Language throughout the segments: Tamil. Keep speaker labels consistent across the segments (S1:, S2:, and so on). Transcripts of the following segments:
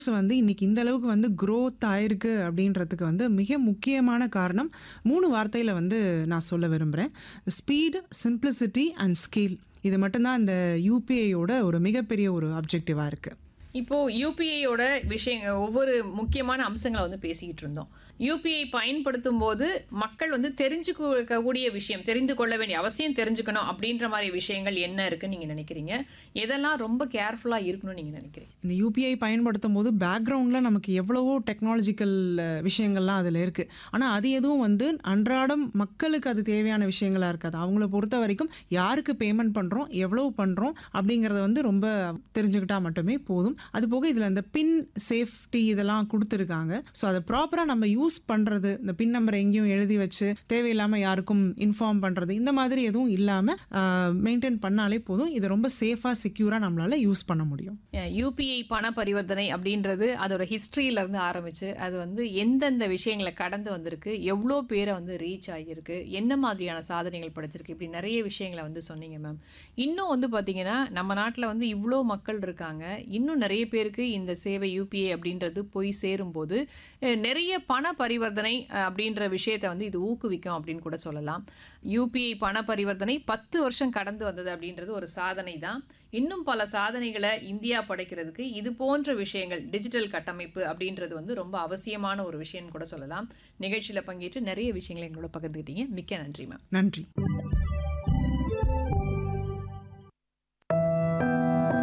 S1: வந்து இன்னைக்கு இந்த அளவுக்கு வந்து growth ஆயிருக்கு அப்படின்றதுக்கு வந்து மிக முக்கியமான காரணம் மூணு வார்த்தையில வந்து நான் சொல்ல விரும்புகிறேன் ஸ்பீடு சிம்பிளிசிட்டி அண்ட் ஸ்கேல் இது மட்டும்தான் இந்த யூபிஐயோட ஒரு மிகப்பெரிய ஒரு அப்ஜெக்டிவாக இருக்குது
S2: இப்போ யூபிஐயோட விஷயங்க ஒவ்வொரு முக்கியமான அம்சங்களை வந்து பேசிக்கிட்டு இருந்தோம் யூபிஐ பயன்படுத்தும் போது மக்கள் வந்து தெரிஞ்சுக்கக்கூடிய விஷயம் தெரிந்து கொள்ள வேண்டிய அவசியம் தெரிஞ்சுக்கணும் அப்படின்ற மாதிரி விஷயங்கள் என்ன இருக்குன்னு நீங்க நினைக்கிறீங்க எதெல்லாம் ரொம்ப கேர்ஃபுல்லா இருக்கணும்னு நீங்க நினைக்கிறீங்க
S1: இந்த யூபிஐ பயன்படுத்தும் போது பேக்ரவுண்டில் நமக்கு எவ்வளவோ டெக்னாலஜிக்கல் விஷயங்கள்லாம் அதில் இருக்குது ஆனால் அது எதுவும் வந்து அன்றாடம் மக்களுக்கு அது தேவையான விஷயங்களாக இருக்காது அவங்கள பொறுத்த வரைக்கும் யாருக்கு பேமெண்ட் பண்ணுறோம் எவ்வளோ பண்ணுறோம் அப்படிங்கிறத வந்து ரொம்ப தெரிஞ்சுக்கிட்டா மட்டுமே போதும் அது போக இதில் இந்த பின் சேஃப்டி இதெல்லாம் கொடுத்துருக்காங்க ஸோ அதை ப்ராப்பராக நம்ம யூஸ் பண்ணுறது இந்த பின் நம்பர் எங்கேயும் எழுதி வச்சு தேவையில்லாமல் யாருக்கும் இன்ஃபார்ம் பண்ணுறது இந்த மாதிரி எதுவும் இல்லாமல் மெயின்டைன் பண்ணாலே போதும் இதை ரொம்ப சேஃபாக செக்யூராக நம்மளால் யூஸ் பண்ண முடியும்
S2: யூபிஐ பண பரிவர்த்தனை அப்படின்றது அதோட ஹிஸ்ட்ரியில இருந்து ஆரம்பிச்சு அது வந்து எந்தெந்த விஷயங்களை கடந்து வந்திருக்கு எவ்வளோ பேரை வந்து ரீச் ஆகியிருக்கு என்ன மாதிரியான சாதனைகள் படைச்சிருக்கு இப்படி நிறைய விஷயங்களை வந்து சொன்னீங்க மேம் இன்னும் வந்து பார்த்தீங்கன்னா நம்ம நாட்டில் வந்து இவ்வளோ மக்கள் இருக்காங்க இன்னும் நிறைய பேருக்கு இந்த சேவை யூபிஐ அப்படின்றது போய் சேரும்போது அஹ், நிறைய பண பரிவர்த்தனை அஹ், அப்படின்ற விஷயத்தை வந்து இது ஊக்குவிக்கும் அப்படின்னு கூட சொல்லலாம் யூபிஐ பண பரிவர்த்தனை பத்து வருஷம் கடந்து வந்தது அப்படின்றது ஒரு சாதனை தான் இன்னும் பல சாதனைகளை இந்தியா படைக்கிறதுக்கு இது போன்ற விஷயங்கள் டிஜிட்டல் கட்டமைப்பு அப்படின்றது வந்து ரொம்ப அவசியமான ஒரு விஷயம்னு கூட சொல்லலாம் நிகழ்ச்சியில் பங்கேற்று நிறைய விஷயங்களை எங்களோட பகிர்ந்துக்கிட்டீங்க மிக்க நன்றி மேம்
S1: நன்றி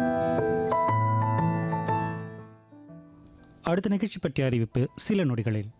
S3: அடுத்த நிகழ்ச்சி பற்றிய அறிவிப்பு சில நொடிகளில்